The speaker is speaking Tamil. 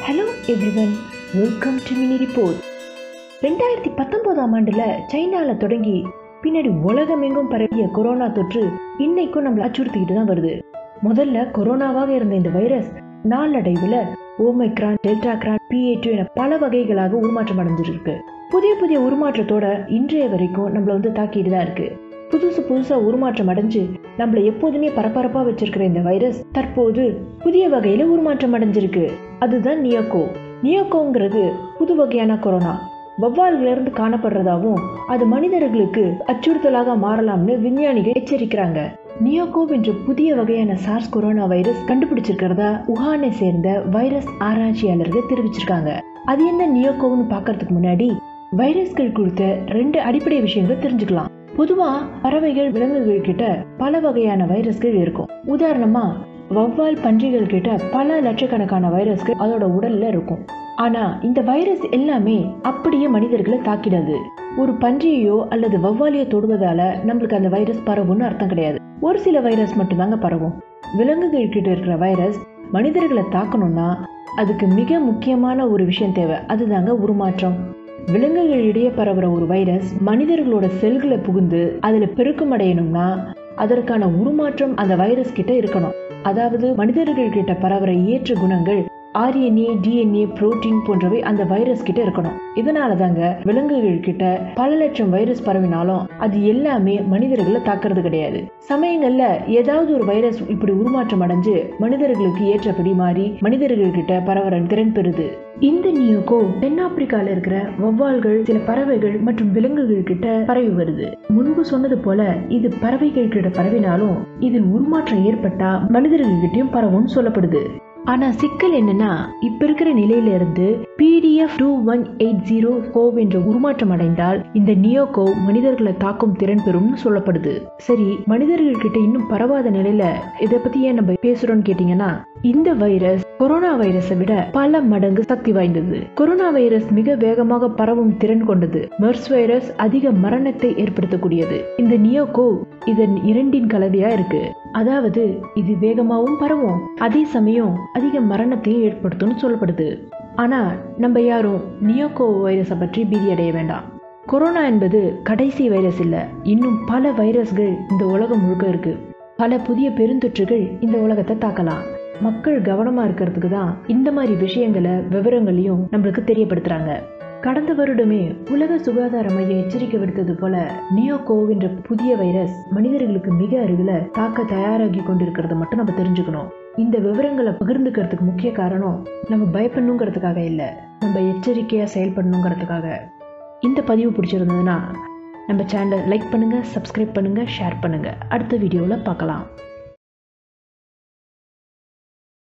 hello everyone welcome to mini report ரெண்டாயிரத்தி பத்தொன்பதாம் ஆண்டுல சைனால தொடங்கி பின்னாடி உலகமெங்கும் பரவிய கொரோனா தொற்று இன்னைக்கும் நம்மள அச்சுறுத்திக்கிட்டு தான் வருது முதல்ல கொரோனாவாக இருந்த இந்த வைரஸ் நாளடைவுல ஓமைக்ரான் டெல்டாக்ரான் பிஏ டூ என பல வகைகளாக உருமாற்றம் அடைஞ்சிருக்கு புதிய புதிய உருமாற்றத்தோட இன்றைய வரைக்கும் நம்மள வந்து தாக்கிட்டு தான் இருக்கு புதுசு புதுசா உருமாற்றம் அடைஞ்சு நம்மள எப்போதுமே பரபரப்பா வச்சிருக்கிற இந்த வைரஸ் தற்போது புதிய வகையில உருமாற்றம் அடைஞ்சிருக்கு அதுதான் நியோகோ நியோகோங்கிறது புது வகையான கொரோனா வவ்வால்கள் இருந்து காணப்படுறதாவும் அது மனிதர்களுக்கு அச்சுறுத்தலாக மாறலாம்னு விஞ்ஞானிகள் எச்சரிக்கிறாங்க நியோகோவ் என்ற புதிய வகையான சார்ஸ் கொரோனா வைரஸ் கண்டுபிடிச்சிருக்கிறதா உஹானை சேர்ந்த வைரஸ் ஆராய்ச்சியாளர்கள் தெரிவிச்சிருக்காங்க அது என்ன நியோகோவ்னு பார்க்கறதுக்கு முன்னாடி வைரஸ்கள் குறித்த ரெண்டு அடிப்படை விஷயங்களை தெரிஞ்சுக்கலாம் பொதுவா பறவைகள் விலங்குகள் கிட்ட பல வகையான வைரஸ்கள் இருக்கும் உதாரணமா வவ்வால் பன்றிகள் கிட்ட பல லட்சக்கணக்கான வைரஸ்கள் அதோட உடல்ல இருக்கும் ஆனா இந்த வைரஸ் எல்லாமே அப்படியே மனிதர்களை தாக்கிடாது ஒரு பன்றியையோ அல்லது வவ்வாலையோ தொடுவதால நம்மளுக்கு அந்த வைரஸ் பரவும்னு அர்த்தம் கிடையாது ஒரு சில வைரஸ் மட்டும்தாங்க பரவும் விலங்குகள் கிட்ட இருக்கிற வைரஸ் மனிதர்களை தாக்கணும்னா அதுக்கு மிக முக்கியமான ஒரு விஷயம் தேவை அதுதாங்க உருமாற்றம் விலங்குகளிடையே பரவுற ஒரு வைரஸ் மனிதர்களோட செல்களை புகுந்து அதுல பெருக்கம் அடையணும்னா அதற்கான உருமாற்றம் அந்த வைரஸ் கிட்ட இருக்கணும் அதாவது மனிதர்கள் கிட்ட பரவுற ஏற்ற குணங்கள் ஆர்என்ஏ டிஎன்ஏ புரோட்டீன் போன்றவை அந்த வைரஸ் கிட்ட இருக்கணும் இதனால தாங்க விலங்குகள் கிட்ட பல லட்சம் வைரஸ் பரவினாலும் அது எல்லாமே மனிதர்களை தாக்குறது கிடையாது சமயங்கள்ல ஏதாவது ஒரு வைரஸ் இப்படி உருமாற்றம் அடைஞ்சு மனிதர்களுக்கு ஏற்றபடி மாறி மனிதர்கள் கிட்ட பரவற திறன் பெறுது இந்த நியோகோ தென்னாப்பிரிக்கால இருக்கிற வவ்வால்கள் சில பறவைகள் மற்றும் விலங்குகள் கிட்ட பரவி வருது முன்பு சொன்னது போல இது பறவைகள் கிட்ட பரவினாலும் இதில் உருமாற்றம் ஏற்பட்டா மனிதர்கள் கிட்டயும் பரவும்னு சொல்லப்படுது ஆனா சிக்கல் என்னன்னா இப்ப இருக்கிற நிலையில இருந்து PDF two one eight zero CoV என்ற உருமாற்றம் அடைந்தால் இந்த நியோகோ மனிதர்களை தாக்கும் திறன் பெறும்னு சொல்லப்படுது சரி மனிதர்கள் கிட்ட இன்னும் பரவாத நிலையில இதை பத்தி ஏன் நம்ம பேசுறோம்னு கேட்டீங்கன்னா இந்த வைரஸ் கொரோனா வைரஸை விட பல மடங்கு சக்தி வாய்ந்தது கொரோனா வைரஸ் மிக வேகமாக பரவும் திறன் கொண்டது மெர்ஸ் வைரஸ் அதிக மரணத்தை ஏற்படுத்தக்கூடியது இந்த நியோகோ இதன் இரண்டின் கலவையா இருக்கு அதாவது இது வேகமாகவும் பரவும் அதே சமயம் அதிக மரணத்தையும் ஏற்படுத்தும்னு சொல்லப்படுது ஆனா நம்ம யாரும் நியோகோ வைரஸை பற்றி பீதி அடைய வேண்டாம் கொரோனா என்பது கடைசி வைரஸ் இல்ல இன்னும் பல வைரஸ்கள் இந்த உலகம் முழுக்க இருக்கு பல புதிய பெருந்தொற்றுகள் இந்த உலகத்தை தாக்கலாம் மக்கள் கவனமா இருக்கிறதுக்கு தான் இந்த மாதிரி விஷயங்களை விவரங்களையும் நம்மளுக்கு தெரியப்படுத்துறாங்க கடந்த வருடமே உலக சுகாதார மையம் எச்சரிக்கை விடுத்தது போல நியோகோவ் என்ற புதிய வைரஸ் மனிதர்களுக்கு மிக அருகில தாக்க தயாராகி கொண்டிருக்கிறத மட்டும் நம்ம தெரிஞ்சுக்கணும் இந்த விவரங்களை பகிர்ந்துக்கிறதுக்கு முக்கிய காரணம் நம்ம பயப்படணுங்கிறதுக்காக இல்லை நம்ம எச்சரிக்கையா செயல்படணுங்கிறதுக்காக இந்த பதிவு பிடிச்சிருந்ததுன்னா நம்ம சேனலை லைக் பண்ணுங்க சப்ஸ்கிரைப் பண்ணுங்க ஷேர் பண்ணுங்க அடுத்த வீடியோவில் பார்க்கலாம்